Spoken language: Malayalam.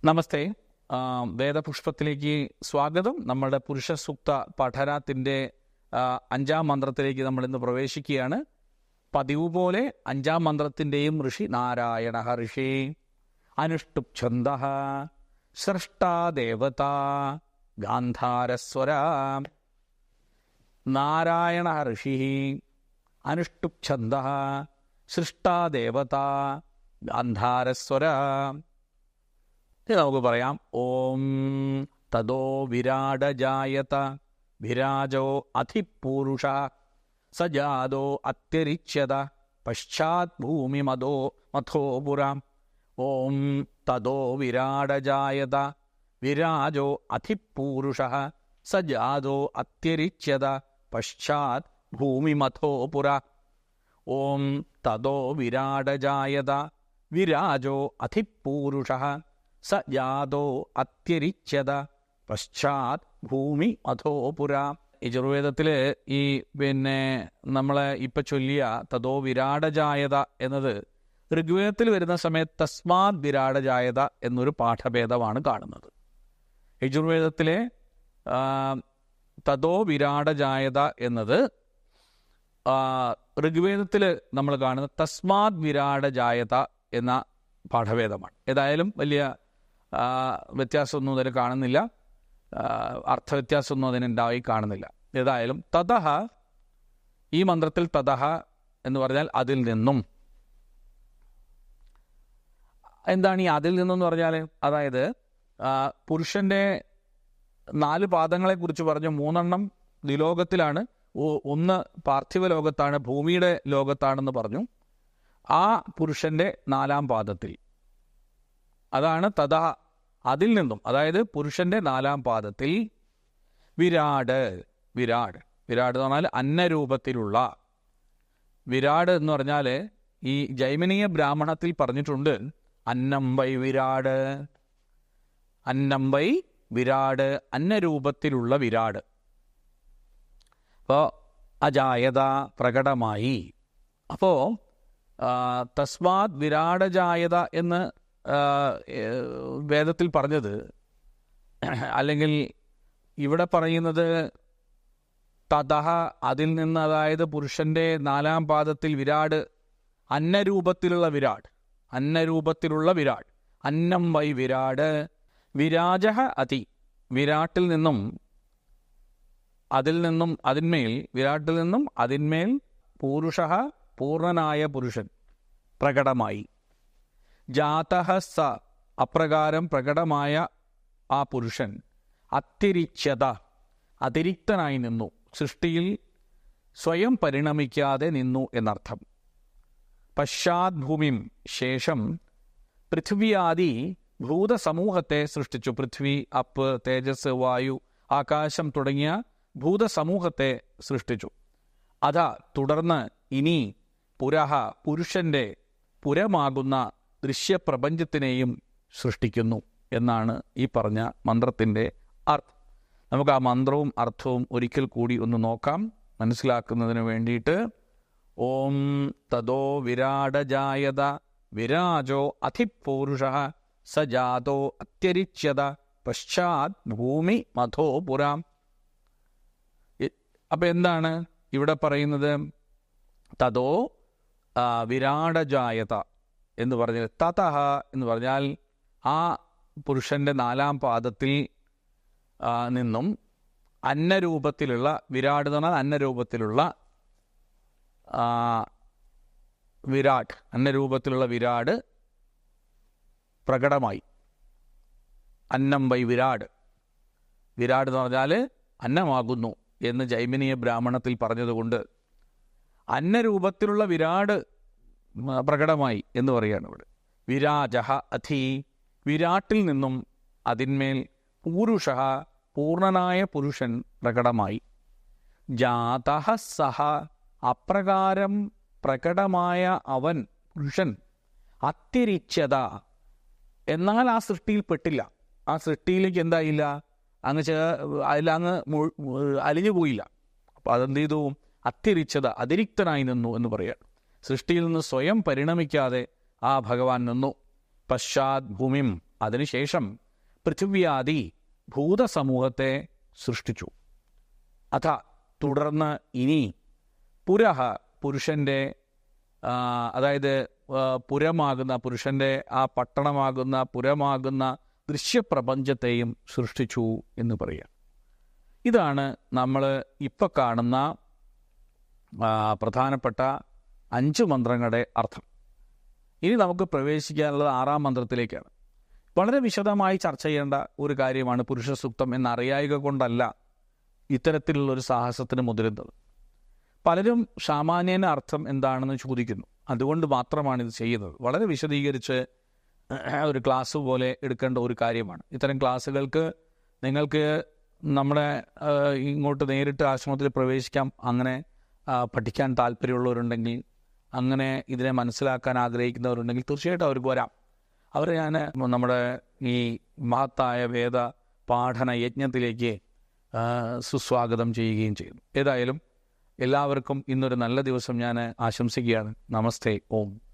നമസ്തേ ആ, വേദപുഷ്പത്തിലേക്ക് സ്വാഗതം നമ്മുടെ പുരുഷ സൂക്ത പഠനത്തിൻ്റെ ആ, അഞ്ചാം മന്ത്രത്തിലേക്ക് നമ്മൾ ഇന്ന് പ്രവേശിക്കുകയാണ് പതിവ് പോലെ അഞ്ചാം മന്ത്രത്തിൻ്റെയും ഋഷി നാരായണ ഋഷി അനുഷ്ടുപ് ഛന്ദ സൃഷ്ടാദേവത ഗാന്ധാരസ്വര നാരായണ ഋഷി അനുഷ്ടുപ് ഛന്ദ സൃഷ്ടാദേവത ഗാന്ധാരസ്വര ഇനി നമുക്ക് പറയാം ഓം തദോ വിരാടജായത വിരാജോ അധിപൂരുഷ സജാതോ അത്യരിച്യത പശ്ചാത് ഭൂമിമതോ മഥോ പുരാം ഓം തദോ വിരാടജായത വിരാജോ അധിപൂരുഷ സജാതോ അത്യരിച്യത പശ്ചാത് ഭൂമിമഥോ പുര ഓം തദോ വിരാടജായത വിരാജോ അധിപൂരുഷ സ ജാതോ അത്യരിച്യത പശ്ചാത് ഭൂമി അധോ പുര യജുർവേദത്തില് ഈ പിന്നെ നമ്മളെ ഇപ്പൊ ചൊല്ലിയ തതോ വിരാടജായത എന്നത് ഋഗ്വേദത്തിൽ വരുന്ന സമയത്ത് തസ്മാത് വിരാടജായത എന്നൊരു പാഠഭേദമാണ് കാണുന്നത് യജുർവേദത്തിലെ ആ, തതോ വിരാടജായത എന്നത് ആ, ഋഗ്വേദത്തിൽ നമ്മൾ കാണുന്ന തസ്മാത് വിരാടജായത എന്ന പാഠഭേദമാണ് ഏതായാലും വലിയ ആ, വ്യത്യാസമൊന്നും അതിൽ കാണുന്നില്ല ആ, അർത്ഥവ്യത്യാസമൊന്നും അതിനുണ്ടായി കാണുന്നില്ല ഏതായാലും തതഹ ഈ മന്ത്രത്തിൽ തതഹ എന്ന് പറഞ്ഞാൽ അതിൽ നിന്നും എന്താണ് ഈ അതിൽ നിന്നെന്ന് പറഞ്ഞാൽ അതായത് ആ, പുരുഷന്റെ നാല് പാദങ്ങളെ കുറിച്ച് പറഞ്ഞു മൂന്നെണ്ണം ദ്വിലോകത്തിലാണ് ഒ- ഒന്ന് പാർത്ഥിവ ലോകത്താണ് ഭൂമിയുടെ ലോകത്താണെന്ന് പറഞ്ഞു ആ പുരുഷന്റെ നാലാം പാദത്തിൽ അതാണ് തഥാ അതിൽ നിന്നും അതായത് പുരുഷന്റെ നാലാം പാദത്തിൽ വിരാട് വിരാട് വിരാട് എന്ന് പറഞ്ഞാൽ അന്നരൂപത്തിലുള്ള വിരാട് എന്ന് പറഞ്ഞാൽ ഈ ജൈമിനീയ ബ്രാഹ്മണത്തിൽ പറഞ്ഞിട്ടുണ്ട് അന്നം വൈ വിരാട് അന്നം വൈ വിരാട് അന്നരൂപത്തിലുള്ള വിരാട് അപ്പോൾ അജായത പ്രകടമായി അപ്പോൾ തസ്മാത് വിരാടജായത എന്ന് ആ, ഏ, വേദത്തിൽ പറഞ്ഞത് അല്ലെങ്കിൽ ഇവിടെ പറയുന്നത് തതഹ അതിൽ നിന്ന് അതായത് പുരുഷന്റെ നാലാം പാദത്തിൽ വിരാട് അന്നരൂപത്തിലുള്ള വിരാട് അന്നരൂപത്തിലുള്ള വിരാട് അന്നം വൈ വിരാട് വിരാജ അതി വിരാട്ടിൽ നിന്നും അതിൽ നിന്നും അതിന്മേൽ വിരാട്ടിൽ നിന്നും അതിന്മേൽ പൂരുഷ പൂർണ്ണനായ പുരുഷൻ പ്രകടമായി ജാതഹ സ അപ്രകാരം പ്രകടമായ ആ പുരുഷൻ അത്തിരിച്യത അതിരിക്തനായി നിന്നു സൃഷ്ടിയിൽ സ്വയം പരിണമിക്കാതെ നിന്നു എന്നർത്ഥം പശ്ചാത് ഭൂമിം ശേഷം പൃഥ്വിയാദി ഭൂതസമൂഹത്തെ സൃഷ്ടിച്ചു പൃഥ്വി അപ്പ് തേജസ് വായു ആകാശം തുടങ്ങിയ ഭൂതസമൂഹത്തെ സൃഷ്ടിച്ചു അതാ തുടർന്ന് ഇനി പുരഹ പുരുഷന്റെ പുരമാകുന്ന ദൃശ്യപ്രപഞ്ചത്തിനെയും സൃഷ്ടിക്കുന്നു എന്നാണ് ഈ പറഞ്ഞ മന്ത്രത്തിൻ്റെ അർത്ഥം നമുക്ക് ആ മന്ത്രവും അർത്ഥവും ഒരിക്കൽ കൂടി ഒന്ന് നോക്കാം മനസ്സിലാക്കുന്നതിന് വേണ്ടിയിട്ട് ഓം തദോ വിരാടജായത വിരാജോ അധിപൂരുഷ സജാതോ അത്യരിച്യത പശ്ചാത് ഭൂമി മഥോ പുരാം ഇ- അപ്പൊ എന്താണ് ഇവിടെ പറയുന്നത് തതോ ആ, വിരാടജായത എന്ന് പറഞ്ഞാൽ തതഹ എന്ന് പറഞ്ഞാൽ ആ പുരുഷന്റെ നാലാം പാദത്തിൽ ആ, നിന്നും അന്നരൂപത്തിലുള്ള വിരാട് എന്ന് പറഞ്ഞാൽ അന്നരൂപത്തിലുള്ള ആ, വിരാട് അന്നരൂപത്തിലുള്ള വിരാട് പ്രകടമായി അന്നം വൈ വിരാട് വിരാട് എന്ന് പറഞ്ഞാൽ അന്നമാകുന്നു എന്ന് ജൈമിനീയ ബ്രാഹ്മണത്തിൽ പറഞ്ഞതുകൊണ്ട് അന്നരൂപത്തിലുള്ള വിരാട് ഉം, പ്രകടമായി എന്ന് പറയുകയാണ് ഇവിടെ വിരാജഹ അധി വിരാട്ടിൽ നിന്നും അതിന്മേൽ പൂരുഷ പൂർണ്ണനായ പുരുഷൻ പ്രകടമായി ജാതഹ സഹ അപ്രകാരം പ്രകടമായ അവൻ പുരുഷൻ അത്തിരിച്ചത എന്നാൽ ആ സൃഷ്ടിയിൽ പെട്ടില്ല ആ സൃഷ്ടിയിലേക്ക് എന്തായില്ല അങ്ങ് ചേ അതിലങ്ങ് മുഴു- അലിഞ്ഞു പോയില്ല അപ്പം അതെന്ത് ചെയ്തു അത്തിരിച്ചത് അതിരിക്തനായി നിന്നു എന്ന് പറയാം സൃഷ്ടിയിൽ നിന്ന് സ്വയം പരിണമിക്കാതെ ആ ഭഗവാൻ നിന്നു പശ്ചാത് ഭൂമിം അതിനുശേഷം പൃഥിവ്യാദി ഭൂതസമൂഹത്തെ സൃഷ്ടിച്ചു അഥ തുടർന്ന് ഇനി പുരഹ പുരുഷൻ്റെ ആ, അതായത് ആ, പുരമാകുന്ന പുരുഷൻ്റെ ആ പട്ടണമാകുന്ന പുരമാകുന്ന ദൃശ്യപ്രപഞ്ചത്തെയും സൃഷ്ടിച്ചു എന്ന് പറയാം ഇതാണ് നമ്മൾ ഇപ്പം കാണുന്ന ആ, പ്രധാനപ്പെട്ട അഞ്ച് മന്ത്രങ്ങളുടെ അർത്ഥം ഇനി നമുക്ക് പ്രവേശിക്കാനുള്ളത് ആറാം മന്ത്രത്തിലേക്കാണ് വളരെ വിശദമായി ചർച്ച ചെയ്യേണ്ട ഒരു കാര്യമാണ് പുരുഷ സൂക്തം എന്നറിയായിക കൊണ്ടല്ല ഇത്തരത്തിലുള്ള ഒരു സാഹസത്തിന് മുതിരുന്നത് പലരും സാമാന്യന അർത്ഥം എന്താണെന്ന് ചോദിക്കുന്നു അതുകൊണ്ട് മാത്രമാണ് ഇത് ചെയ്യുന്നത് വളരെ വിശദീകരിച്ച് ഒരു ക്ലാസ് പോലെ എടുക്കേണ്ട ഒരു കാര്യമാണ് ഇത്തരം ക്ലാസ്സുകൾക്ക് നിങ്ങൾക്ക് നമ്മുടെ ആ, ഇങ്ങോട്ട് നേരിട്ട് ആശ്രമത്തിൽ പ്രവേശിക്കാം അങ്ങനെ ആ, പഠിക്കാൻ താല്പര്യമുള്ളവരുണ്ടെങ്കിൽ അങ്ങനെ ഇതിനെ മനസ്സിലാക്കാൻ ആഗ്രഹിക്കുന്നവരുണ്ടെങ്കിൽ തീർച്ചയായിട്ടും അവർക്ക് വരാം അവരെ ഞാൻ നമ്മുടെ ഈ മഹത്തായ വേദ പാഠന യജ്ഞത്തിലേക്ക് ആ, സുസ്വാഗതം ചെയ്യുകയും ചെയ്യുന്നു ഏതായാലും എല്ലാവർക്കും ഇന്നൊരു നല്ല ദിവസം ഞാൻ ആശംസിക്കുകയാണ് നമസ്തേ ഓം